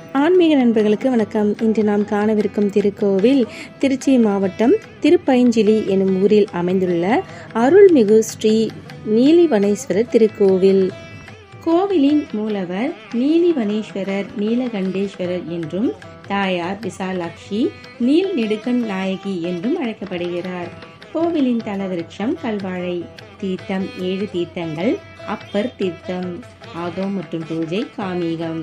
ஆன்மீக நண்பர்களுக்கு வணக்கம் இன்று நாம் காணவிருக்கும் திருக்கோவில் திருச்சி மாவட்டம் திருப்பைஞ்சிலி எனும் ஊரில் அமைந்துள்ள அருள்மிகு ஸ்ரீ நீலிவனேஸ்வரர் திருக்கோவில் கோவிலின் மூலவர் நீலிவனேஸ்வரர் நீலகண்டேஸ்வரர் என்றும் தாயார் விசாலாட்சி நீல் நெடுக்கன் நாயகி என்றும் அழைக்கப்படுகிறார் கோவிலின் தலவிருட்சம் கல்வாழை தீர்த்தம் ஏழு தீர்த்தங்கள் அப்பர் தீர்த்தம் ஆகமம் மற்றும் பூஜை காமீகம்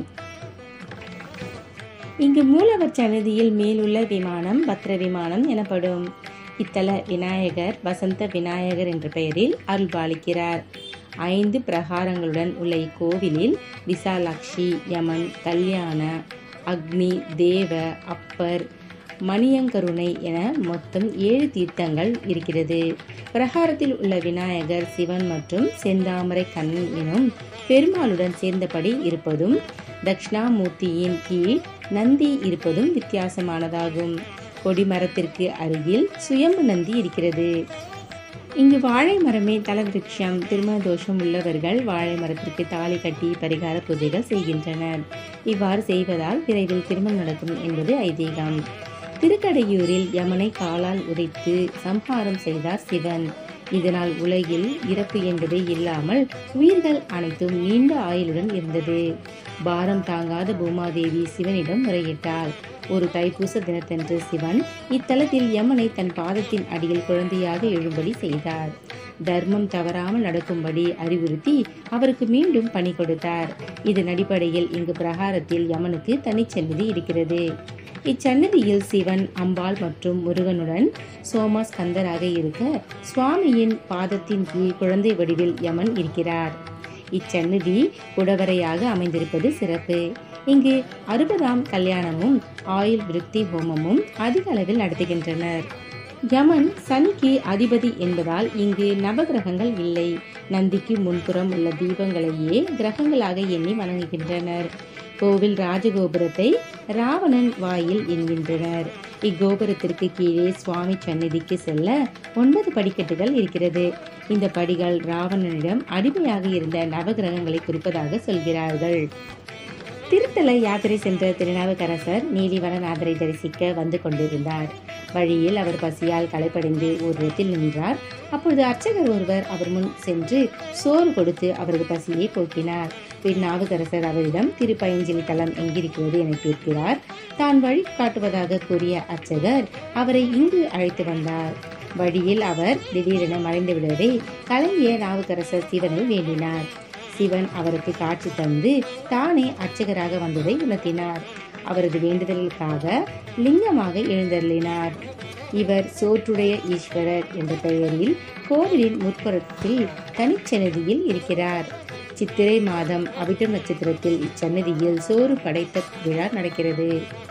இங்கு மூலவர் சன்னதியில் மேலுள்ள விமானம் பத்ர விமானம் எனப்படும் இத்தல விநாயகர் வசந்த விநாயகர் என்ற பெயரில் அருள்பாலிக்கிறார் ஐந்து பிரகாரங்களுடன் உள்ள இக்கோவிலில் விசாலாட்சி யமன் கல்யாண அக்னி தேவ அப்பர் மணியங்கருணை என மொத்தம் ஏழு தீர்த்தங்கள் இருக்கிறது பிரகாரத்தில் உள்ள விநாயகர் சிவன் மற்றும் செந்தாமரை கண்ணன் எனும் பெருமாளுடன் சேர்ந்தபடி இருப்பதும் தட்சிணாமூர்த்தியின் கீழ் நந்தி இருப்பதும் வித்தியாசமானதாகும் கொடிமரத்திற்கு அருகில் சுயம்பு நந்தி இருக்கிறது இங்கு வாழை மரமே தலவிருட்சம் திருமண தோஷம் உள்ளவர்கள் வாழை மரத்திற்கு தாலி கட்டி பரிகார பூஜைகள் செய்கின்றனர் இவ்வாறு செய்வதால் விரைவில் திருமணம் நடக்கும் என்பது ஐதீகம் திருக்கடையூரில் யமனை காலால் உதைத்து சம்ஹாரம் செய்தார் சிவன் இதனால் உலகில் இறப்பு என்பதே இல்லாமல் உயிர்கள் அனைத்தும் நீண்ட ஆயுளுடன் இருந்தது பாரம் தாங்காத பூமாதேவி சிவனிடம் முறையிட்டாள் ஒரு தைப்பூச தினத்தன்று சிவன் இத்தலத்தில் யமனை தன் பாதத்தின் அடியில் குழந்தையாக எழும்படி செய்தார் தர்மம் தவறாமல் நடக்கும்படி அறிவுறுத்தி அவருக்கு மீண்டும் பணி கொடுத்தார் இதன் அடிப்படையில் இங்கு பிரகாரத்தில் யமனுக்கு தனிச்சன்னதி இருக்கிறது இச்சன்னதியில் சிவன் அம்பாள் மற்றும் முருகனுடன் சோமாஸ்கந்தராக இருக்க சுவாமியின் பாதத்தின் கீழ் குழந்தை வடிவில் யமன் இருக்கிறார் இச்சன்னதி குடவரையாக அமைந்திருப்பது சிறப்பு இங்கு அறுபதாம் கல்யாணமும் ஆயுள் விருத்தி ஹோமமும் அதிக அளவில் நடத்துகின்றனர் யமன் சனிக்கு அதிபதி என்பதால் இங்கு நவகிரகங்கள் இல்லை நந்திக்கு முன்புறம் உள்ள தீபங்களையே கிரகங்களாக எண்ணி வணங்குகின்றனர் கோவில் ராஜகோபுரத்தை ராவணன் வாயில் என்கின்றனர் இக்கோபுரத்திற்கு கீழே சுவாமி சந்நிதிக்கு செல்ல ஒன்பது படிக்கட்டுகள் இருக்கிறது இந்த படிகள் ராவணனிடம் அடிமையாக இருந்த நவகிரகங்களை குறிப்பதாக சொல்கிறார்கள் திருத்தல யாத்திரை சென்ற திருநாவுக்கரசர் நீலிவனநாதரை தரிசிக்க வந்து கொண்டிருந்தார் வழியில் அவர் பசியால் களைப்படைந்து ஒரு இடத்தில் நின்றார் அப்பொழுது அர்ச்சகர் ஒருவர் அவர் முன் சென்று சோறு கொடுத்து அவரது பசியை போக்கினார் பின் நாவுக்கரசர் அவரிடம் திருப்பயஞ்சிலி தலம் எங்கிருக்கிறது என கேட்கிறார் தான் வழி காட்டுவதாக கூறிய அர்ச்சகர் அவரை இங்கு அழைத்து வந்தார் வழியில் அவர் திடீரென மறைந்து விடவே கலங்கிய நாவுக்கரசர் சிவனை வேண்டினார் சிவன் அவருக்கு காட்சி தந்து தானே அர்ச்சகராக வந்ததை உணர்த்தினார் அவரது வேண்டுதலுக்காக லிங்கமாக எழுந்தருளினார் இவர் சோற்றுடைய ஈஸ்வரர் என்ற பெயரில் கோவிலின் முற்புறத்தில் தனிச்சன்னதியில் இருக்கிறார் சித்திரை மாதம் அபிட்டம் நட்சத்திரத்தில் இச்சன்னதியில் சோறு படைத்த விழா நடக்கிறது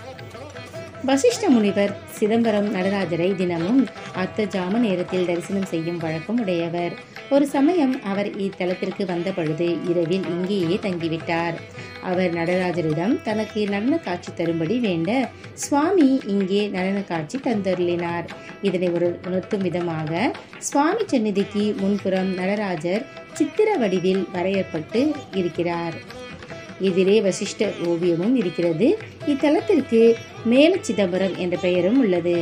வசிஷ்ட முனிவர் சிதம்பரம் நடராஜரை தினமும் அர்த்த ஜாம நேரத்தில் தரிசனம் செய்யும் வழக்கம் உடையவர் ஒரு சமயம் அவர் இத்தலத்திற்கு வந்த பொழுது இரவில் இங்கேயே தங்கிவிட்டார் அவர் நடராஜரிடம் தனக்கு நடன காட்சி தரும்படி வேண்ட சுவாமி இங்கே நடன காட்சி தந்தருளினார் இதனை ஒரு உணர்த்தும் விதமாக சுவாமி சந்நிதிக்கு முன்புறம் நடராஜர் சித்திர வடிவில் வரையப்பட்டு இருக்கிறார் எதிரே வசிஷ்ட ஓவியமும் இருக்கிறது இத்தலத்திற்கு மேல சிதம்பரம் என்ற பெயரும் உள்ளது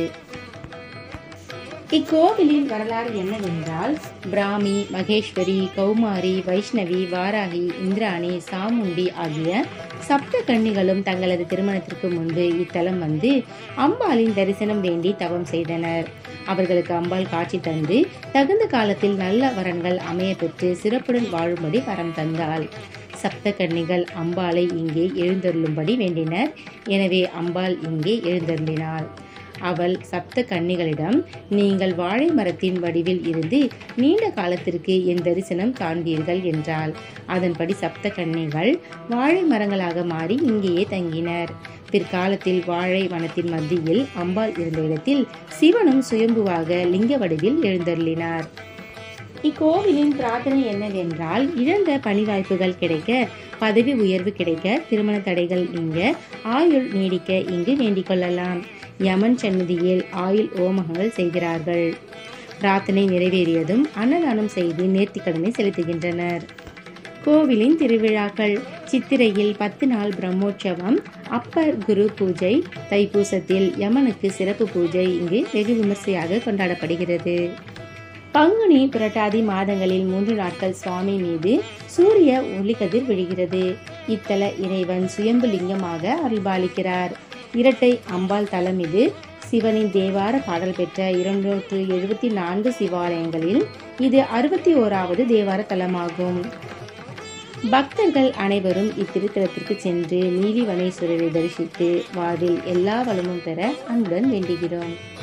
இக்கோவிலின் வரலாறு என்னவென்றால் பிராமி மகேஸ்வரி கௌமாரி வைஷ்ணவி வாராகி இந்திராணி சாமுண்டி ஆகிய சப்த கன்னிகளும் தங்களது திருமணத்திற்கு முன்பு இத்தலம் வந்து அம்பாளின் தரிசனம் வேண்டி தவம் செய்தனர் அவர்களுக்கு அம்பாள் காட்சி தந்து தகுந்த காலத்தில் நல்ல வரன்கள் அமைய பெற்று சிறப்புடன் வாழும்படி வரம் தந்தாள் சப்த கன்னிகள் அம்பாளை இங்கே எழுந்தருளும்படி வேண்டினர் எனவே அம்பாள் இங்கே எழுந்தருளினாள் அவள் சப்த கன்னிகளிடம் நீங்கள் வாழை மரத்தின் வடிவில் இருந்து நீண்ட காலத்திற்கு என் தரிசனம் காண்பீர்கள் என்றாள் அதன்படி சப்த கன்னிகள் வாழை மரங்களாக மாறி இங்கேயே தங்கினர் பிற்காலத்தில் வாழை வனத்தின் மத்தியில் அம்பாள் இருந்த இடத்தில் சிவனும் சுயம்புவாக லிங்க வடிவில் எழுந்தருளினார் இக்கோவிலின் பிரார்த்தனை என்னவென்றால் இழந்த பணி வாய்ப்புகள் கிடைக்க பதவி உயர்வு கிடைக்க திருமண தடைகள் நீங்க ஆயுள் நீடிக்க இங்கு வேண்டிக் கொள்ளலாம் யமன் சன்னதியில் ஆயுள் ஓமகங்கள் செய்கிறார்கள் பிரார்த்தனை நிறைவேறியதும் அன்னதானம் செய்து நேர்த்திக்கடனை செலுத்துகின்றனர் கோவிலின் திருவிழாக்கள் சித்திரையில் பத்து நாள் பிரம்மோற்சவம் அப்பர் குரு பூஜை தைப்பூசத்தில் யமனுக்கு சிறப்பு பூஜை இங்கு வெகு விமர்சையாக கொண்டாடப்படுகிறது பங்குனி புரட்டாதி மாதங்களில் மூன்று நாட்கள் சுவாமி மீது சூரிய ஒளிக்கதிர் விழுகிறது இத்தல இறைவன் சுயம்பு லிங்கமாக அருள்பாலிக்கிறார் இரட்டை அம்பாள் தலம் இது சிவனின் தேவார பாடல் பெற்ற இருநூற்று எழுபத்தி நான்கு சிவாலயங்களில் இது அறுபத்தி ஓராவது தேவார தலமாகும் பக்தர்கள் அனைவரும் இத்திருத்தலத்திற்கு சென்று நீலிவனேஸ்வரரை தரிசித்து வாழ்வில் எல்லா வளமும் பெற அன்புடன் வேண்டுகிறோம்